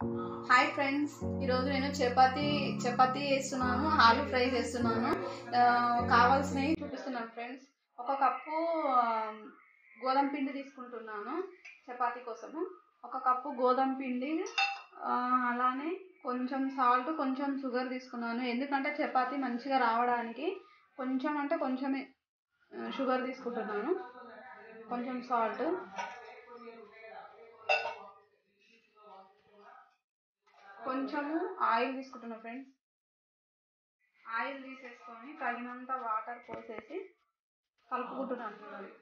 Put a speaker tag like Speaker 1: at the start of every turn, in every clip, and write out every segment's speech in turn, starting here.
Speaker 1: Hi friends ఈరోజు నేను చపాతీ చపాతీ చేస్తున్నాను ఆలు ఫ్రై చేస్తున్నాను ఆ, కావాల్సినవి చూపిస్తున్నాను ఫ్రెండ్స్ ఒక కప్పు ఆ, గోధుమ పిండి తీసుకుంటున్నాను చపాతీ కోసము ఒక కప్పు గోధుమ పిండి ఆ, అలానే కొంచెం సాల్ట్ కొంచెం షుగర్ తీసుకున్నాను ఎందుకంటే చపాతీ మంచిగా రావడానికి కొంచెం అంటే కొంచెమే ఆ, షుగర్ తీసుకుంటున్నాను కొంచెం సాల్ట్ కొంచెము ఆయిల్ తీసుకుంటున్నా ఫ్రెండ్స్ ఆయిల్ తీసేసుకొని తగినంత వాటర్ పోసేసి కలుపుకుంటున్నాను చూడండి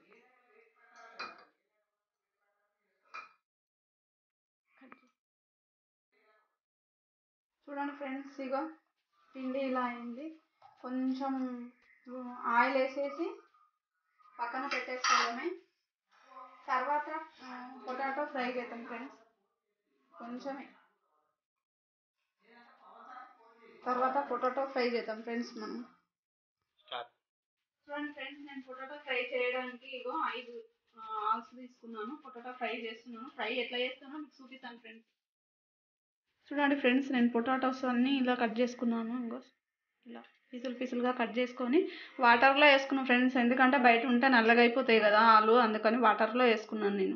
Speaker 1: చూడండి ఫ్రెండ్స్ ఇక పిండి ఇలా అయింది కొంచెం ఆయిల్ వేసేసి పక్కన పెట్టేసుకోవడమే తర్వాత పొటాటో ఫ్రై చేద్దాం ఫ్రెండ్స్ కొంచెమే తర్వాత పొటాటో ఫ్రై చేద్దాం ఫ్రెండ్స్ మనం చూడండి ఫ్రెండ్స్ నేను పొటాటో ఫ్రై చేయడానికి ఇగో ఐదు ఆల్స్ తీసుకున్నాను పొటాటో ఫ్రై చేస్తున్నాను ఫ్రై ఎట్లా చేస్తానో మీకు చూపిస్తాను ఫ్రెండ్స్ చూడండి ఫ్రెండ్స్ నేను పొటాటోస్ అన్నీ ఇలా కట్ చేసుకున్నాను ఇంకో ఇలా పీసులు పీసులుగా కట్ చేసుకొని వాటర్లో వేసుకున్నాను ఫ్రెండ్స్ ఎందుకంటే బయట ఉంటే నల్లగా అయిపోతాయి కదా ఆలు అందుకని వాటర్లో వేసుకున్నాను నేను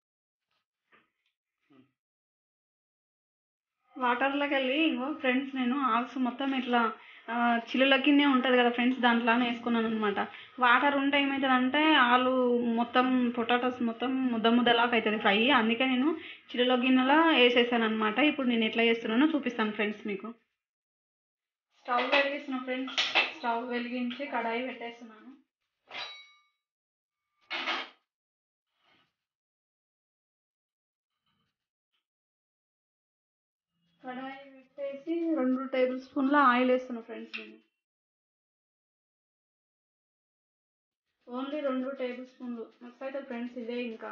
Speaker 1: వాటర్లోకి వెళ్ళి ఇంకో ఫ్రెండ్స్ నేను ఆల్స్ మొత్తం ఇట్లా ఆ, చిల్లుల కిందే ఉంటుంది కదా ఫ్రెండ్స్ దాంట్లోనే వేసుకున్నాను అనమాట వాటర్ ఉంటే ఏమవుతుందంటే ఆలు మొత్తం పొటాటోస్ మొత్తం ముద్ద ముద్దలాగా అవుతుంది ఫ్రై అందుకే నేను చిల్లుల గిన్నెలో వేసేసాను అనమాట ఇప్పుడు నేను ఎట్లా చేస్తున్నానో చూపిస్తాను ఫ్రెండ్స్ మీకు స్టవ్ వెలిగిస్తున్నా ఫ్రెండ్స్ స్టవ్ వెలిగించి కడాయి పెట్టేస్తున్నాను కడాయి పెట్టేసి రెండు టేబుల్ స్పూన్ల ఆయిల్ వేస్తున్నా ఫ్రెండ్స్ నేను ఓన్లీ రెండు టేబుల్ స్పూన్లు మస్తు అవుతుంది ఫ్రెండ్స్ ఇదే ఇంకా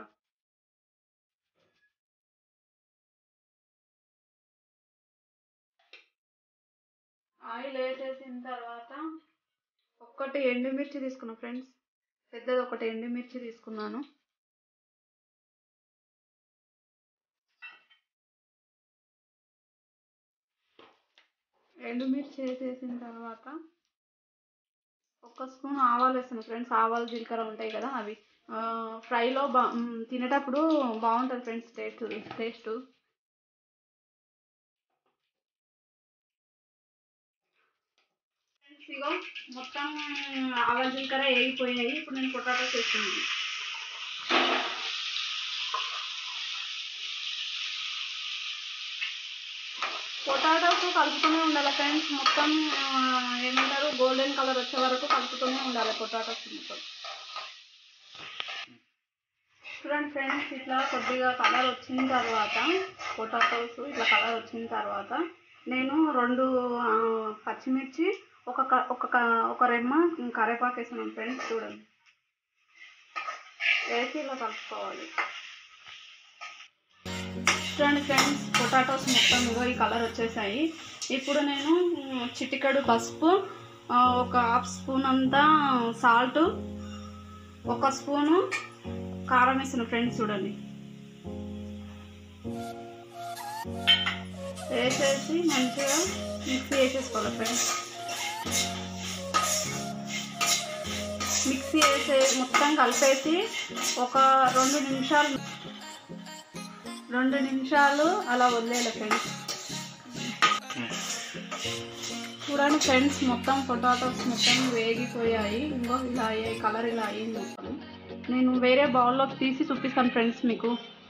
Speaker 1: ఆయిల్ వేసేసిన తర్వాత ఒక్కటి ఎండుమిర్చి తీసుకున్నా ఫ్రెండ్స్ పెద్దది ఒకటి ఎండుమిర్చి తీసుకున్నాను ఎండుమిర్చి వేసేసిన తర్వాత ఒక స్పూన్ ఆవాలు వేస్తాను ఫ్రెండ్స్ ఆవాలు జీలకర్ర ఉంటాయి కదా అవి ఆ, ఫ్రైలో బా మ్, తినేటప్పుడు బాగుంటుంది ఫ్రెండ్స్ టేస్ట్ టేస్ట్ ఫ్రెండ్స్ ఇగో మొత్తం ఆవాలు జీలకర్ర వేగిపోయాయి ఇప్పుడు నేను పొటాటోస్ వేస్తున్నాను పొటాటోస్ కలుపుతూనే ఉండాలి ఫ్రెండ్స్ మొత్తం ఆ, ఏమంటారు గోల్డెన్ కలర్ వచ్చే వరకు కలుపుతూనే ఉండాలి పొటాటోస్ మొత్తం చూడండి ఫ్రెండ్స్ ఇట్లా కొద్దిగా కలర్ వచ్చిన తర్వాత పొటాటోస్ ఇట్లా కలర్ వచ్చిన తర్వాత నేను రెండు ఆ, పచ్చిమిర్చి ఒక క- ఒక క- ఒక రెమ్మ కరేపాకు వేసాను ఫ్రెండ్స్ చూడండి వేసి ఇలా కలుపుకోవాలి చూడండి ఫ్రెండ్స్ పొటాటోస్ మొత్తం ఇగో ఈ కలర్ వచ్చేసాయి ఇప్పుడు నేను మ్, చిటికెడు పసుపు ఆ, ఒక హాఫ్ స్పూన్ అంతా సాల్ట్ ఒక స్పూను కారం వేసిన ఫ్రెండ్స్ చూడండి వేసేసి మంచిగా మిక్సీ వేసేసుకోవాలి ఫ్రెండ్స్ మిక్సీ వేసే మొత్తం కలిపేసి ఒక రెండు నిమిషాలు రెండు నిమిషాలు అలా వదిలేయాలి ఫ్రెండ్స్ చూడండి ఫ్రెండ్స్ మొత్తం పొటాటోస్ మొత్తం వేగిపోయాయి ఇంకో ఇలా అయ్యాయి కలర్ ఇలా అయ్యింది మొత్తం నేను వేరే బౌల్లోకి తీసి చూపిస్తాను ఫ్రెండ్స్ మీకు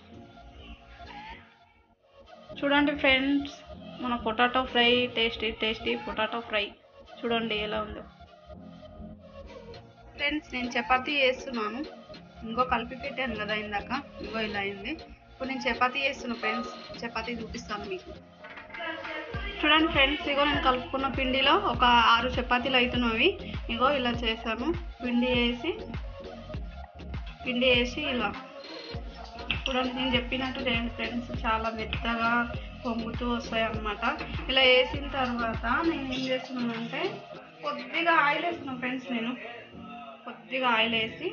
Speaker 1: చూడండి ఫ్రెండ్స్ మన potato fry tasty tasty potato fry చూడండి ఎలా ఉందో ఫ్రెండ్స్ నేను చపాతీ చేస్తున్నాను ఇంకో కలిపి పెట్టాను కదా ఇందాక ఇంకో ఇలా అయింది ఇప్పుడు నేను చపాతీ చేస్తున్నా ఫ్రెండ్స్ చపాతీ చూపిస్తాను మీకు చూడండి ఫ్రెండ్స్ ఇగో నేను కలుపుకున్న పిండిలో ఒక ఆరు చపాతీలు అవుతున్నవి ఇగో ఇలా చేశాను పిండి వేసి పిండి వేసి ఇలా చూడండి నేను చెప్పినట్టు చేయండి ఫ్రెండ్స్ చాలా మెత్తగా పొంగుతూ వస్తాయి అన్నమాట ఇలా వేసిన తర్వాత నేను ఏం చేస్తున్నానంటే కొద్దిగా ఆయిల్ వేస్తున్నాను ఫ్రెండ్స్ నేను కొద్దిగా ఆయిల్ వేసి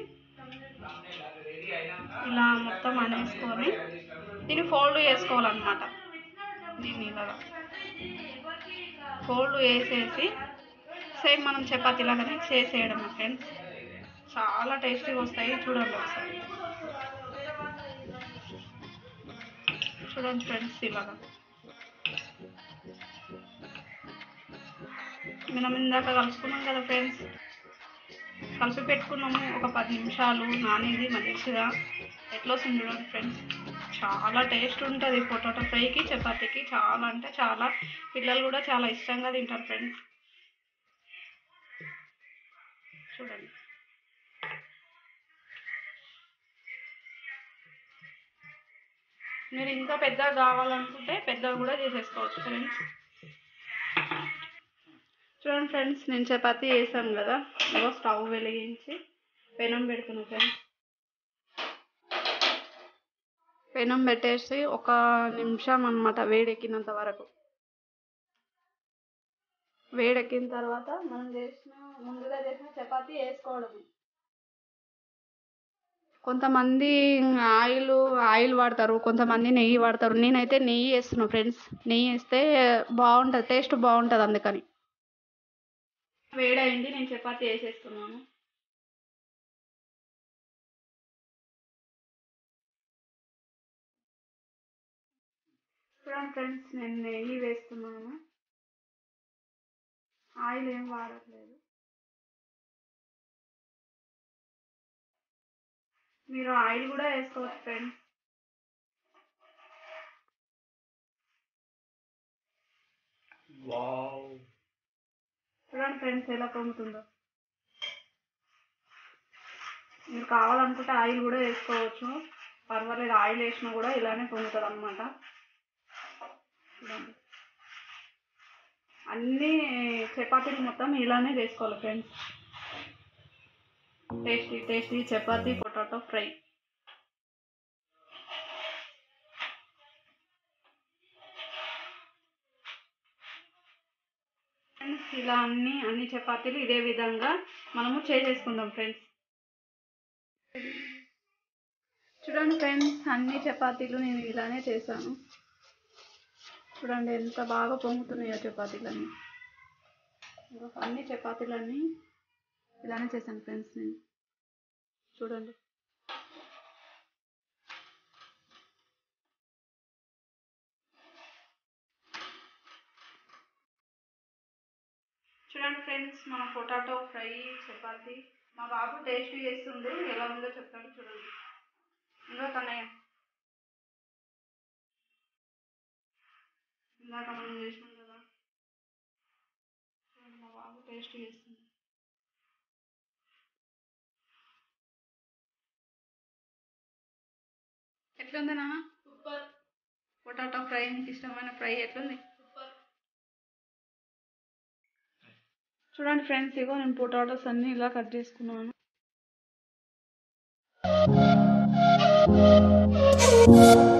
Speaker 1: ఇలా మొత్తం అనేసుకొని దీన్ని ఫోల్డ్ చేసుకోవాలన్నమాట దీన్ని ఇలాగా ఫోల్డ్ వేసేసి సేమ్ మనం చపాతీ లాగానే చేసేయడం ఫ్రెండ్స్ చాలా టేస్టీగా వస్తాయి చూడండి ఒకసారి చూడండి ఫ్రెండ్స్ ఇలాగా మనం ఇందాక కలుపుకున్నాం కదా ఫ్రెండ్స్ కలిపి పెట్టుకున్నాము ఒక పది నిమిషాలు నానేది మంచిగా ఎట్లా వస్తుంది చూడండి ఫ్రెండ్స్ చాలా టేస్ట్ ఉంటుంది పొటాటో ఫ్రైకి చపాతీకి చాలా అంటే చాలా పిల్లలు కూడా చాలా ఇష్టంగా తింటారు ఫ్రెండ్స్ చూడండి మీరు ఇంకా పెద్దగా కావాలనుకుంటే పెద్దగా కూడా చేసేసుకోవచ్చు ఫ్రెండ్స్ చూడండి ఫ్రెండ్స్ నేను చపాతీ వేసాను కదా ఇగో స్టవ్ వెలిగించి పెనం పెడుతున్నా ఫ్రెండ్స్ పెనం పెట్టేసి ఒక నిమిషం అన్నమాట వేడెక్కినంత వరకు వేడెక్కిన తర్వాత మనం చేసిన ముందుగా చేసిన చపాతీ వేసుకోవడం కొంతమంది ఆయిల్ ఆయిల్ వాడతారు కొంతమంది నెయ్యి వాడతారు నేనైతే నెయ్యి వేస్తున్నా ఫ్రెండ్స్ నెయ్యి వేస్తే బాగుంటుంది టేస్ట్ బాగుంటుంది అందుకని వేడైంది నేను చపాతీ వేసేస్తున్నాను చూడండి ఫ్రెండ్స్ నేను నెయ్యి వేస్తున్నాను ఆయిల్ ఏం వాడట్లేదు మీరు ఆయిల్ కూడా వేసుకోవచ్చు ఫ్రెండ్స్
Speaker 2: వావ్
Speaker 1: చూడండి ఫ్రెండ్స్ ఎలా పొంగుతుందో మీరు కావాలనుకుంటే ఆయిల్ కూడా వేసుకోవచ్చు పర్వాలేదు ఆయిల్ వేసినా కూడా ఇలానే పొంగుతుంది అనమాట చూడండి అన్ని చపాతీలు మొత్తం ఇలానే చేసుకోవాలి ఫ్రెండ్స్ టేస్టీ టేస్టీ చపాతీ పొటాటో ఫ్రై ఫ్రెండ్స్ ఇలా అన్ని అన్ని చపాతీలు ఇదే విధంగా మనము చేసేసుకుందాం ఫ్రెండ్స్ చూడండి ఫ్రెండ్స్ అన్ని చపాతీలు నేను ఇలానే చేశాను చూడండి ఎంత బాగా పొంగుతున్నాయో చపాతీలన్నీ ఇగో అన్ని చపాతీలన్నీ ఇలానే చేశాను ఫ్రెండ్స్ నేను చూడండి చూడండి ఫ్రెండ్స్ మన పొటాటో ఫ్రై చపాతి మా బాబు టేస్ట్ చేస్తుండు ఎలా ఉందో చెప్తాడు చూడండి ఇంకో కన్నయ్య ఇందాక మనం చేసినాం కదా చూడండి మా బాబు టేస్ట్ చేస్తుంది ఎట్లుంది నాన్న సూపర్ పొటాటో ఫ్రై నీకు ఇష్టమైన ఫ్రై ఎట్లుంది సూపర్ చూడండి ఫ్రెండ్స్ ఇగో నేను పొటాటోస్ అన్ని ఇలా కట్ చేసుకున్నాను
Speaker 3: Thank you.